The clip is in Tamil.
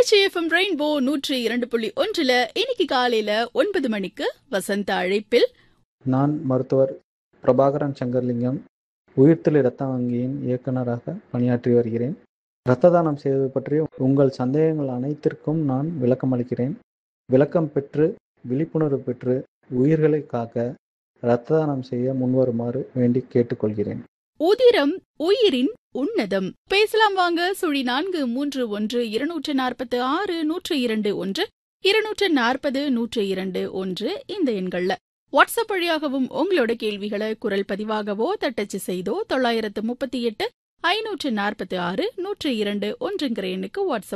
திருச்சி எஃப்எம் ரெயின்போ நூற்றி இரண்டு புள்ளி ஒன்றுல இன்னைக்கு காலையில ஒன்பது மணிக்கு வசந்த அழைப்பில் நான் மருத்துவர் பிரபாகரன் சங்கர்லிங்கம் உயிர்த்தொலி இரத்த வங்கியின் இயக்குநராக பணியாற்றி வருகிறேன் இரத்த தானம் செய்வது பற்றி உங்கள் சந்தேகங்கள் அனைத்திற்கும் நான் விளக்கம் அளிக்கிறேன் விளக்கம் பெற்று விழிப்புணர்வு பெற்று உயிர்களை காக்க இரத்த தானம் செய்ய முன்வருமாறு வேண்டி கேட்டுக்கொள்கிறேன் உதிரம் உயிரின் உன்னதம் பேசலாம் வாங்க சுழி நான்கு மூன்று ஒன்று இருநூற்று நாற்பத்து ஆறு நூற்று இரண்டு ஒன்று இருநூற்று நாற்பது நூற்று இரண்டு ஒன்று இந்த எண்கள்ல வாட்ஸ்அப் வழியாகவும் உங்களோட கேள்விகளை குரல் பதிவாகவோ தட்டச்சு செய்தோ தொள்ளாயிரத்து முப்பத்தி எட்டு ஐநூற்று நாற்பத்தி ஆறு நூற்று இரண்டு ஒன்றுங்கிற எண்ணுக்கு வாட்ஸ்அப்